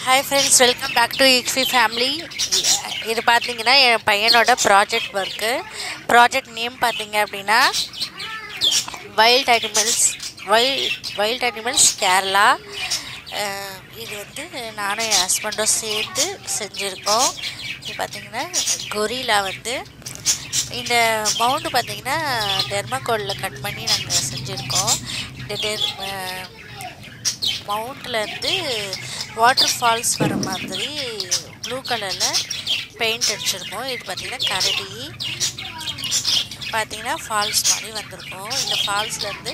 hi friends welcome back to இக்ஸி family இது பார்த்தீங்கன்னா என் பையனோட ப்ராஜெக்ட் ஒர்க்கு ப்ராஜெக்ட் நேம் பார்த்தீங்க அப்படின்னா wild animals wild wild animals Kerala அஹ் இது வந்து நானும் என் ஹஸ்பண்டும் சேர்ந்து செஞ்சுருக்கோம் இது பார்த்தீங்கன்னா கொரிலா வந்து இந்த மவுண்டு பார்த்தீங்கன்னா டெர்மாகோலில் கட் பண்ணி நாங்கள் செஞ்சுருக்கோம் இந்த டெர் மவுண்ட்லேருந்து வாட்டர் ஃபால்ஸ் வர மாதிரி ப்ளூ கலரில் பெயிண்ட் அடிச்சிருக்கோம் இது பார்த்திங்கன்னா கரடி பார்த்தீங்கன்னா ஃபால்ஸ் மாதிரி வந்திருக்கும் இந்த ஃபால்ஸ்லேருந்து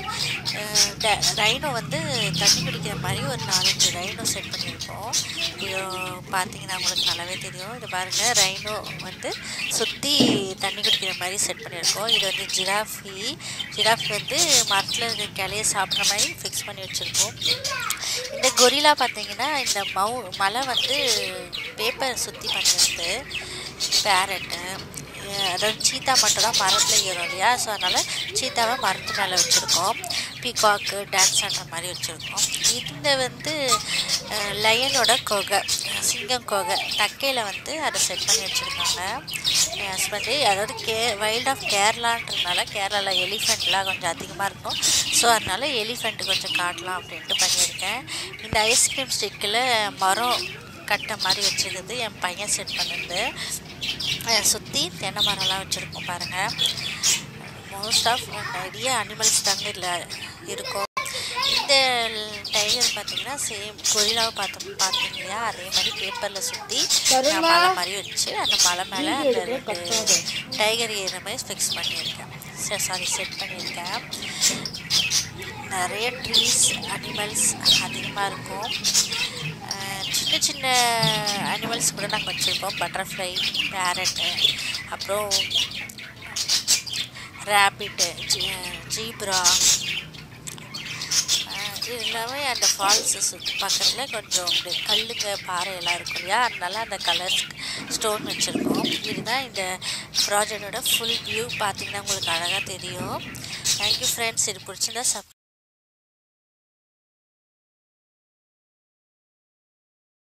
ரைனோ வந்து தண்ணி குடிக்கிற மாதிரி ஒரு நாலஞ்சு ரைனோ செட் பண்ணியிருக்கோம் இது பார்த்தீங்கன்னா உங்களுக்கு நல்லாவே தெரியும் இது பாருங்கள் ரைனோ வந்து சுற்றி தண்ணி குடிக்கிற மாதிரி செட் பண்ணியிருக்கோம் இது வந்து ஜிராஃபி ஜிராஃபி வந்து மரத்தில் இருக்க கிளைய சாப்பிட்ற மாதிரி ஃபிக்ஸ் பண்ணி வச்சுருக்கோம் இந்த கொரிலா பார்த்தீங்கன்னா இந்த மவு மலை வந்து பேப்பர் சுற்றி பண்ணியிருக்கு பேரட்டு அதாவது சீத்தா மட்டும் தான் மரத்தில் ஏறும் இல்லையா ஸோ அதனால் சீத்தாவை மரத்து மேலே வச்சுருக்கோம் பீகாக்கு டான்ஸ் ஆடுற மாதிரி வச்சுருக்கோம் இந்த வந்து லயனோட கொகை சிங்கம் கொகை தக்கையில் வந்து அதை செட் பண்ணி வச்சுருக்காங்க என் ஹஸ்பண்டு அதாவது கே வைல்ட் ஆஃப் கேரளான்றதுனால கேரளாவில் எலிஃபெண்ட்லாம் கொஞ்சம் அதிகமாக இருக்கும் ஸோ அதனால் எலிஃபெண்ட்டு கொஞ்சம் காட்டலாம் அப்படின்ட்டு பண்ணியிருக்கேன் இந்த ஐஸ்கிரீம் ஸ்டிக்கில் மரம் கட்டை மாதிரி வச்சுருக்குது என் பையன் செட் பண்ணிருந்து சுற்றி தென்னை மரம்லாம் வச்சுருக்கோம் பாருங்கள் மோஸ்ட் ஆஃப் நிறைய அனிமல்ஸ் தாங்க இதில் இருக்கும் இந்த டைகர் பார்த்தீங்கன்னா சேம் கொரிலாவை பார்த்தோம் பார்த்தீங்க இல்லையா அதே மாதிரி பேப்பரில் சுற்றி மலை மாதிரி வச்சு அந்த மலை மேலே அந்த ரெண்டு டைகர் ஏற மாதிரி ஃபிக்ஸ் பண்ணியிருக்கேன் சாரி செட் பண்ணியிருக்கேன் நிறைய ட்ரீஸ் அனிமல்ஸ் அதிகமாக இருக்கும் சின்ன சின்ன அனிமல்ஸ் கூட நாங்கள் வச்சுருக்கோம் பட்டர்ஃப்ளை பேரட்டு அப்புறம் ரேபிட்டு ஜீப்ரா இது எல்லாமே அந்த ஃபால்ஸு சுற்றி பக்கத்தில் கொஞ்சம் இப்படி கல்லுங்க பாறை எல்லாம் இருக்கும் இல்லையா அதனால அந்த கலர்ஸ் ஸ்டோன் வச்சுருக்கோம் இதுதான் இந்த ப்ராஜெக்டோட ஃபுல் வியூ பார்த்தீங்கன்னா உங்களுக்கு அழகாக தெரியும் தேங்க்யூ ஃப்ரெண்ட்ஸ் இது பிடிச்சிருந்தா சப்